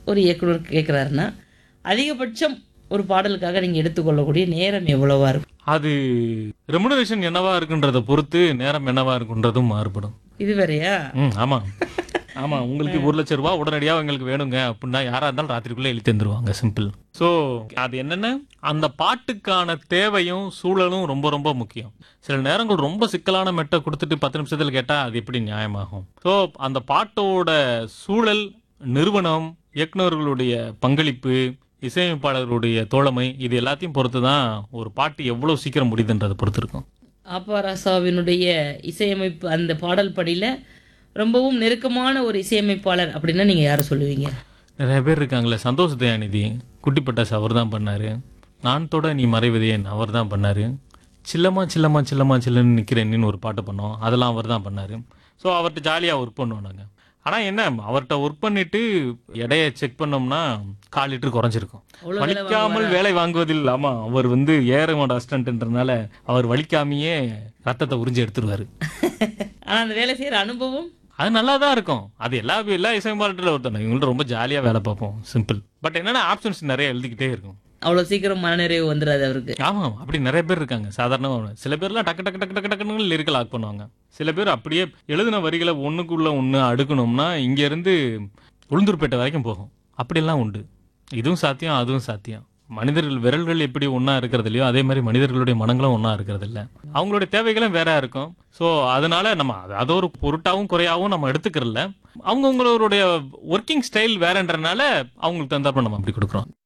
ஒரு இயக்குனர் கேட்குறாருன்னா அதிகபட்சம் ஒரு பாடலுக்காக நீங்கள் எடுத்துக்கொள்ளக்கூடிய நேரம் எவ்வளவா இருக்கும் அது ரெமுனரேஷன் என்னவா இருக்குன்றத பொறுத்து நேரம் என்னவா இருக்குன்றதும் மாறுபடும் இது வேறையா ம் ஆமா ஆமா உங்களுக்கு ஒரு லட்சம் ரூபாய் உடனடியா எங்களுக்கு வேணுங்க அப்படின்னா யாரா இருந்தாலும் ராத்திரிக்குள்ள எழுதி தந்துருவாங்க சிம்பிள் ஸோ அது என்னன்னா அந்த பாட்டுக்கான தேவையும் சூழலும் ரொம்ப ரொம்ப முக்கியம் சில நேரங்கள் ரொம்ப சிக்கலான மெட்டை கொடுத்துட்டு பத்து நிமிஷத்துல கேட்டா அது எப்படி நியாயமாகும் ஸோ அந்த பாட்டோட சூழல் நிறுவனம் இயக்குனர்களுடைய பங்களிப்பு இசையமைப்பாளர்களுடைய தோழமை இது எல்லாத்தையும் பொறுத்து தான் ஒரு பாட்டு எவ்வளவு சீக்கிரம் முடியுதுன்றதை பொறுத்து இருக்கும் ஆப்பாராசாவினுடைய இசையமைப்பு அந்த பாடல் படியில் ரொம்பவும் நெருக்கமான ஒரு இசையமைப்பாளர் அப்படின்னா நீங்கள் யாரை சொல்லுவீங்க நிறைய பேர் இருக்காங்களே சந்தோஷ் தயாநிதி குட்டி பட்டாசு அவர் தான் பண்ணாரு நான் தொட நீ மறைவதேன் அவர் தான் பண்ணாரு சில்லமா சில்லமா சில்லமா சில்லன்னு நிற்கிறேன்னு ஒரு பாட்டு பண்ணோம் அதெல்லாம் அவர் தான் பண்ணாரு ஸோ அவர்கிட்ட ஜாலியாக ஒர்க் பண்ணுவோம் நாங்கள் ஆனால் என்ன அவர்கிட்ட ஒர்க் பண்ணிட்டு எடையை செக் பண்ணோம்னா கால் லிட்டர் குறைஞ்சிருக்கும் அவ்வளோ வேலை வலிக்காமல் வேலை வாங்குவதில் ஆமா அவர் வந்து ஏறமோட அசிஸ்டன்ட்ன்றனால அவர் வலிக்காமையே ரத்தத்தை உறிஞ்சி எடுத்துருவாரு ஆனால் அந்த வேலை செய்கிற அனுபவம் அது நல்லா தான் இருக்கும் அது எல்லா எல்லா இசையமைப்பாளர்ல ஒருத்தன இவங்கள்ட்ட ரொம்ப ஜாலியாக வேலை பார்ப்போம் சிம்பிள் பட் என்னன்னா ஆப்ஷன்ஸ் நிறைய எழுதிக்கிட்டே இருக்கும் அவ்வளோ சீக்கிரம் மனநிறைவு வந்துடாது அவருக்கு ஆமாம் அப்படி நிறைய பேர் இருக்காங்க சாதாரணமாக சில பேர்லாம் டக்கு டக்கு டக்கு டக்கு டக்குன்னு லிரிக்கல் ஆக் பண்ணுவாங்க சில பேர் அப்படியே எழுதின வரிகளை ஒன்றுக்குள்ள ஒன்று அடுக்கணும்னா இங்கேருந்து உளுந்தூர்பேட்டை வரைக்கும் போகும் அப்படியெல்லாம் உண்டு இதுவும் சாத்தியம் அதுவும் சாத்தியம் மனிதர்கள் விரல்கள் எப்படி ஒன்றா இருக்கிறது இல்லையோ அதே மாதிரி மனிதர்களுடைய மனங்களும் ஒன்றா இருக்கிறது இல்லை அவங்களுடைய தேவைகளும் வேற இருக்கும் ஸோ அதனால நம்ம அது அது ஒரு பொருட்டாவும் குறையாவும் நம்ம எடுத்துக்கிறல அவங்கவுங்களுடைய ஒர்க்கிங் ஸ்டைல் வேறன்றனால அவங்களுக்கு தந்தாப்ப நம்ம அப்படி கொடுக்குறோம்